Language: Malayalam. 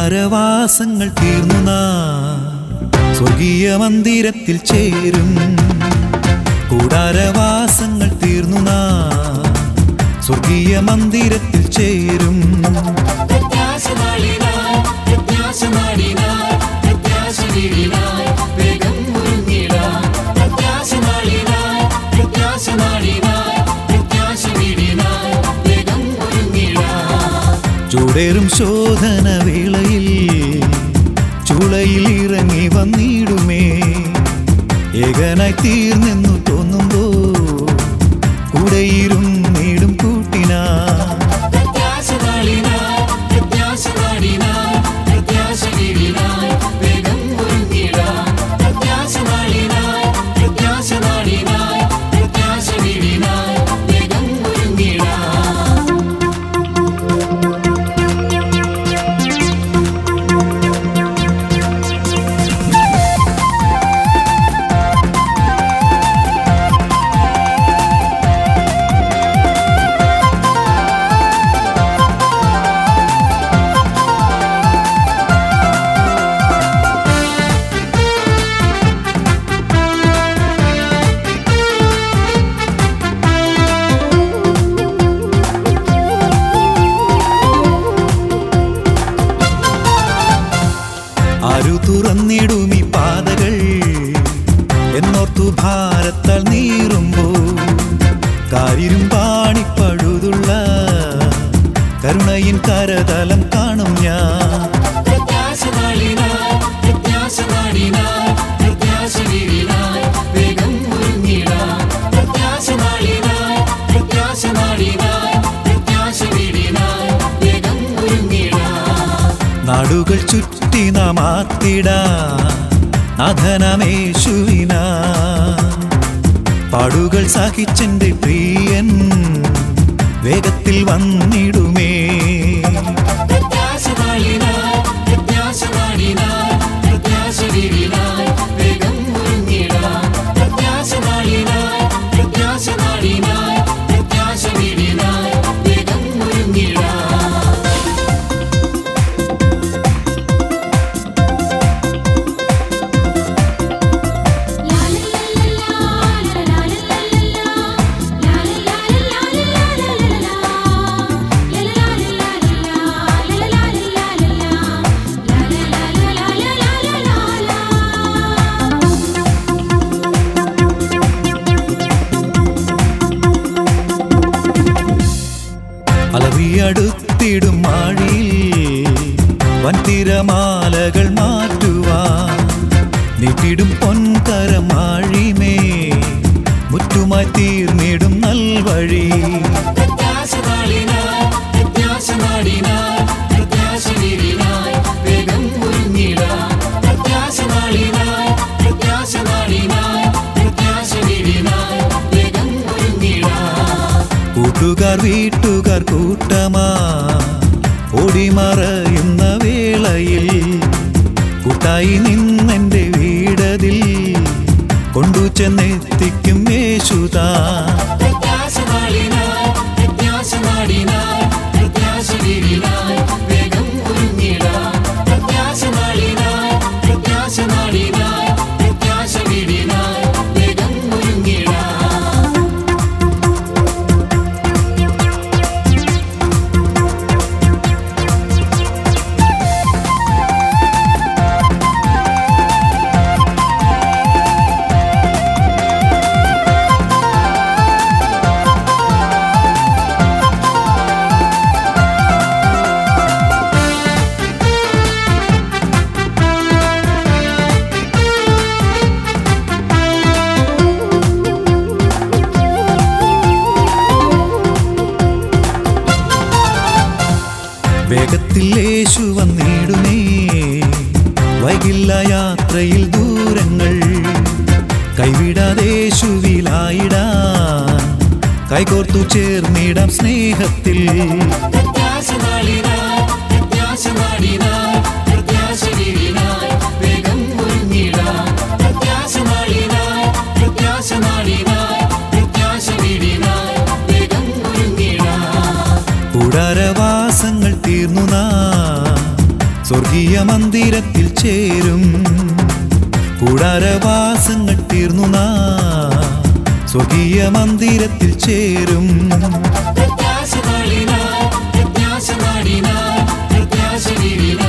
കൂടാരവാസങ്ങൾ തീർന്നു നാം സ്വർഗീയ മന്ദിരത്തിൽ ചേരും കൂടാരവാസങ്ങൾ തീർന്നു നാം സ്വർഗീയ മന്ദിരത്തിൽ ചേരും പ്രത്യാശനാളിനായി പ്രത്യാശനാളിനായി പ്രത്യാശവീടിനായി വേഗം ഒരുങ്ങിടാം പ്രത്യാശനാളിനായി പ്രത്യാശനാളിനായി പ്രത്യാശവീടിനായി വേഗം ഒരുങ്ങിടാം ചൂടേറും ശോധന വേളയിൽ ചൂളയിൽ ഇറങ്ങി വന്നിടുമേ ഏകനായി തീർന്നെന്നു തോന്നുമ്പോ കൂടെയിരുന്നിടും കൂട്ടിനാ പ്രത്യാശനാളിനായി പ്രത്യാശനാളിനായി പ്രത്യാശവീടിനായി വേഗം ഒരുങ്ങിടാം പ്രത്യാശനാളിനായി പ്രത്യാശനാളിനായി പ്രത്യാശവീടിനായി വേഗം ഒരുങ്ങിടാം ആരു തുറന്നിടും ഈ പാതകൾ എന്നോർത്തു ഭാരത്താൽ നീറുമ്പോ കാരിരും പാണിപ്പഴുതുള്ള കരുണയിൻ കരതലം കാണും ഞാൻ പ്രത്യാശനാളിനായി പ്രത്യാശനാളിനായി പ്രത്യാശവീടിനായി വേഗം ഒരുങ്ങിടാം പ്രത്യാശനാളിനായി പ്രത്യാശനാളിനായി പ്രത്യാശവീടിനായി വേഗം ഒരുങ്ങിടാം നാടുകൾ ചുറ്റി നാം ആത്തിടാ നാഥനമേശുവിന പാടുകൾ സഹിച്ചെന്റെ പ്രിയൻ വേഗത്തിൽ വന്നിടുമേ പ്രത്യാശനാളിനായി പ്രത്യാശനാളിനായി പ്രത്യാശവീടിനായി വേഗം ഒരുങ്ങിടാം പ്രത്യാശനാളിനായി പ്രത്യാശനാളിനായി പ്രത്യാശവീടിനായി വേഗം ഒരുങ്ങിടാം അലറിയടുത്തിടും മാഴിയിൽ വൻതിരമാലകൾ മാറ്റുവാ നീട്ടിടും പൊൻകരമാഴിമേ മുറ്റുമായി തീർന്നിടും നൽവഴി പ്രത്യാശനാളിനായി പ്രത്യാശനാളിനായി പ്രത്യാശവീടിനായി വേഗം ഒരുങ്ങിടാം പ്രത്യാശനാളിനായി പ്രത്യാശനാളിനായി പ്രത്യാശവീടിനായി വേഗം ഒരുങ്ങിടാം കൂട്ടുകാർ വീട്ടുകാർ കൂട്ടമാ ഓടിമറയുന്ന വേളയിൽ കൂട്ടായി നിന്നെന്റെ വീടതിൽ കൊണ്ടു ചെന്നെത്തിക്കും യേശുതാ പ്രത്യാശനാളിനായി പ്രത്യാശനാളിനായി പ്രത്യാശവീടിനായി വേഗം ഒരുങ്ങിടാം പ്രത്യാശനാളിനായി പ്രത്യാശനാളിനായി പ്രത്യാശവീടിനായി വേഗം ഒരുങ്ങിടാം വേഗത്തിൽ യേശു വന്നിടുമേ വൈകില്ല യാത്രയിൽ ദൂരങ്ങൾ കൈവിടാതേശുവിലായിടാൻ കൈകോർത്തു ചേർന്നിടാം സ്നേഹത്തിൽ പ്രത്യാശനാളിനായി പ്രത്യാശനാളിനായി പ്രത്യാശവീടിനായി വേഗം ഒരുങ്ങിടാം പ്രത്യാശനാളിനായി പ്രത്യാശനാളിനായി പ്രത്യാശവീടിനായി വേഗം ഒരുങ്ങിടാം കൂടാരവാസങ്ങൾ തീർന്നു നാം സ്വർഗീയ മന്ദിരത്തിൽ ചേരും കൂടാരവാസങ്ങൾ തീർന്നു നാ സ്വകീയ മന്ദിരത്തിൽ ചേരും പ്രത്യാശ നാളിനായി പ്രത്യാശ നാടിനായി പ്രത്യാശ വീടിനായി